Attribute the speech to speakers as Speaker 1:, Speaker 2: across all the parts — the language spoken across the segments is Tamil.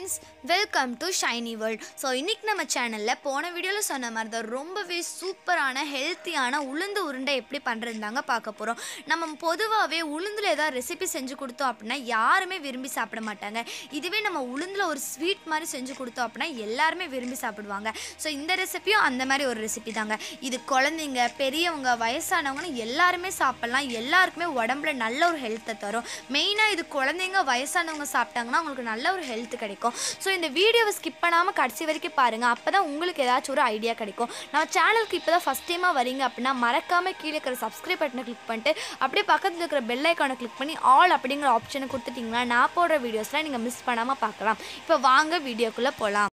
Speaker 1: friends welcome to Shiny world so இன்னைக்கு நம்ம சேனலில் போன வீடியோவில் சொன்ன மாதிரி தான் ரொம்பவே சூப்பரான ஹெல்த்தியான உளுந்து உருண்டை எப்படி பண்ணுறதுதாங்க பார்க்க போகிறோம் நம்ம பொதுவாகவே உளுந்தில் ஏதாவது ரெசிபி செஞ்சு கொடுத்தோம் அப்படின்னா யாருமே விரும்பி சாப்பிட மாட்டாங்க இதுவே நம்ம உளுந்தில் ஒரு ஸ்வீட் மாதிரி செஞ்சு கொடுத்தோம் அப்படின்னா எல்லாருமே விரும்பி சாப்பிடுவாங்க ஸோ இந்த ரெசிபியும் அந்த மாதிரி ஒரு ரெசிபி தாங்க இது குழந்தைங்க பெரியவங்க வயசானவங்கன்னு எல்லாருமே சாப்பிட்லாம் எல்லாருக்குமே உடம்புல நல்ல ஒரு ஹெல்த்தை தரும் மெயினாக இது குழந்தைங்க வயசானவங்க சாப்பிட்டாங்கன்னா அவங்களுக்கு நல்ல ஒரு ஹெல்த் கிடைக்கும் ஸோ இந்த வீடியோவை ஸ்கிப் பண்ணாமல் கடைசி வரைக்கும் பாருங்கள் அப்போ தான் உங்களுக்கு ஏதாச்சும் ஒரு ஐடியா கிடைக்கும் நம்ம சேனலுக்கு இப்போ தான் ஃபஸ்ட் டைமாக வரீங்க அப்படின்னா மறக்காமல் கீழே இருக்கிற சப்ஸ்கிரைப் பட்டனை கிளிக் பண்ணிட்டு அப்படியே பக்கத்தில் இருக்கிற பெல் ஐக்கானை கிளிக் பண்ணி ஆல் அப்படிங்கிற ஆப்ஷனை கொடுத்துட்டிங்கன்னா நான் போடுற வீடியோஸ்லாம் நீங்கள் மிஸ் பண்ணாமல் பார்க்கலாம் இப்போ வாங்க வீடியோக்குள்ளே போகலாம்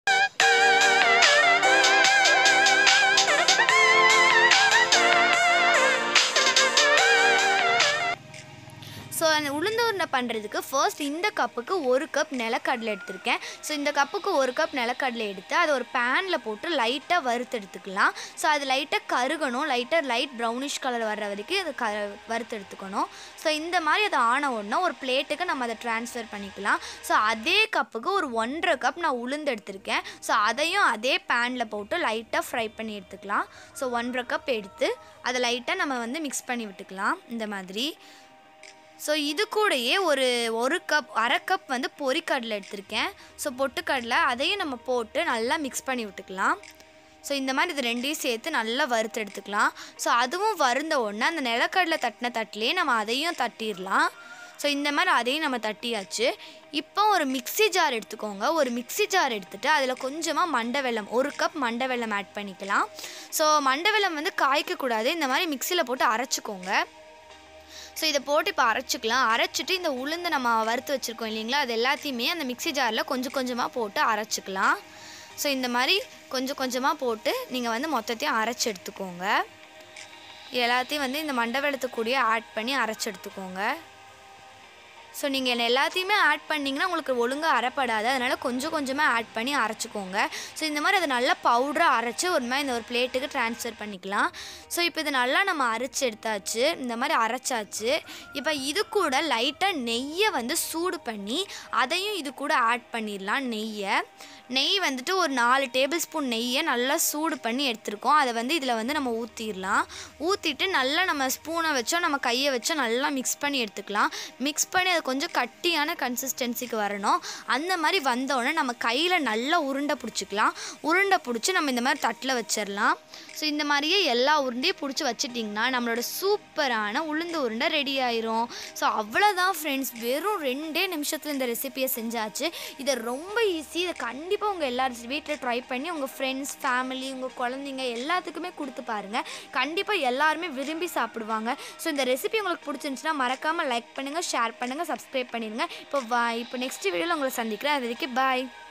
Speaker 1: ஸோ அந்த உளுந்து உருண்டை பண்ணுறதுக்கு ஃபர்ஸ்ட் இந்த கப்புக்கு ஒரு கப் நிலக்கடலை எடுத்திருக்கேன் ஸோ இந்த கப்புக்கு ஒரு கப் நிலக்கடலை எடுத்து அதை ஒரு பேனில் போட்டு லைட்டாக வறுத்து எடுத்துக்கலாம் ஸோ அது லைட்டாக கருகணும் லைட்டாக லைட் ப்ரௌனிஷ் கலர் வர்ற வரைக்கும் அது க வறுத்து எடுத்துக்கணும் ஸோ இந்த மாதிரி அது ஆன உடனே ஒரு பிளேட்டுக்கு நம்ம அதை ட்ரான்ஸ்ஃபர் பண்ணிக்கலாம் ஸோ அதே கப்புக்கு ஒரு ஒன்றரை கப் நான் உளுந்து எடுத்திருக்கேன் ஸோ அதையும் அதே பேனில் போட்டு லைட்டாக ஃப்ரை பண்ணி எடுத்துக்கலாம் ஸோ ஒன்றரை கப் எடுத்து அதை லைட்டாக நம்ம வந்து மிக்ஸ் பண்ணி விட்டுக்கலாம் இந்த மாதிரி ஸோ இது கூடயே ஒரு ஒரு கப் அரை கப் வந்து பொரிக்கடலை எடுத்திருக்கேன் ஸோ பொட்டுக்கடலை அதையும் நம்ம போட்டு நல்லா மிக்ஸ் பண்ணி விட்டுக்கலாம் ஸோ இந்த மாதிரி இது ரெண்டையும் சேர்த்து நல்லா வறுத்து எடுத்துக்கலாம் ஸோ அதுவும் வருந்த உடனே அந்த நிலக்கடலை தட்டின தட்டிலே நம்ம அதையும் தட்டிடலாம் ஸோ இந்த மாதிரி அதையும் நம்ம தட்டியாச்சு இப்போ ஒரு மிக்ஸி ஜார் எடுத்துக்கோங்க ஒரு மிக்ஸி ஜார் எடுத்துகிட்டு அதில் கொஞ்சமாக மண்டை வெல்லம் ஒரு கப் மண்டை வெல்லம் ஆட் பண்ணிக்கலாம் ஸோ மண்டை வெல்லம் வந்து காய்க்கக்கூடாது இந்த மாதிரி மிக்சியில் போட்டு அரைச்சிக்கோங்க ஸோ இதை போட்டு இப்போ அரைச்சிக்கலாம் அரைச்சிட்டு இந்த உளுந்து நம்ம வறுத்து வச்சுருக்கோம் இல்லைங்களா அது எல்லாத்தையுமே அந்த மிக்ஸி ஜாரில் கொஞ்சம் கொஞ்சமாக போட்டு அரைச்சிக்கலாம் ஸோ இந்த மாதிரி கொஞ்சம் கொஞ்சமாக போட்டு நீங்கள் வந்து மொத்தத்தையும் அரைச்சி எடுத்துக்கோங்க எல்லாத்தையும் வந்து இந்த மண்டை வெள்ளத்துக்கூடியே ஆட் பண்ணி அரைச்சி எடுத்துக்கோங்க ஸோ நீங்கள் எல்லாத்தையுமே ஆட் பண்ணிங்கன்னா உங்களுக்கு ஒழுங்காக அரைப்படாது அதனால் கொஞ்சம் கொஞ்சமாக ஆட் பண்ணி அரைச்சிக்கோங்க ஸோ இந்த மாதிரி அதை நல்லா பவுடராக அரைச்சி ஒரு மாதிரி இந்த ஒரு பிளேட்டுக்கு ட்ரான்ஸ்ஃபர் பண்ணிக்கலாம் ஸோ இப்போ இது நல்லா நம்ம அரைச்சி எடுத்தாச்சு இந்த மாதிரி அரைச்சாச்சு இப்போ இது கூட லைட்டாக நெய்யை வந்து சூடு பண்ணி அதையும் இது கூட ஆட் பண்ணிடலாம் நெய்யை நெய் வந்துட்டு ஒரு நாலு டேபிள் ஸ்பூன் நெய்யை நல்லா சூடு பண்ணி எடுத்துருக்கோம் அதை வந்து இதில் வந்து நம்ம ஊற்றிடலாம் ஊற்றிட்டு நல்லா நம்ம ஸ்பூனை வச்சோ நம்ம கையை வச்சோ நல்லா மிக்ஸ் பண்ணி எடுத்துக்கலாம் மிக்ஸ் பண்ணி அது கொஞ்சம் கட்டியான கன்சிஸ்டன்சிக்கு வரணும் அந்த மாதிரி வந்தோடனே நம்ம கையில் நல்லா உருண்டை பிடிச்சிக்கலாம் உருண்டை பிடிச்சி நம்ம இந்த மாதிரி தட்டில் வச்சிடலாம் ஸோ இந்த மாதிரியே எல்லா உருண்டையும் பிடிச்சி வச்சிட்டிங்கன்னா நம்மளோட சூப்பரான உளுந்து உருண்டை ரெடி ஆயிரும் ஸோ அவ்வளோதான் ஃப்ரெண்ட்ஸ் வெறும் ரெண்டே நிமிஷத்தில் இந்த ரெசிபியை செஞ்சாச்சு இதை ரொம்ப ஈஸி இதை கண்டிப்பாக உங்கள் எல்லாரும் வீட்டில் ட்ரை பண்ணி உங்கள் ஃப்ரெண்ட்ஸ் ஃபேமிலி உங்கள் குழந்தைங்க எல்லாத்துக்குமே கொடுத்து பாருங்கள் கண்டிப்பாக எல்லாருமே விரும்பி சாப்பிடுவாங்க ஸோ இந்த ரெசிபி உங்களுக்கு பிடிச்சிருந்துச்சுன்னா மறக்காமல் லைக் பண்ணுங்கள் ஷேர் பண்ணுங்கள் சப்ஸ்கிரைப் பண்ணிடுங்க இப்போ வா இப்போ நெக்ஸ்ட் வீடியோவில் உங்களை சந்திக்கிறேன் அது வரைக்கும் பாய்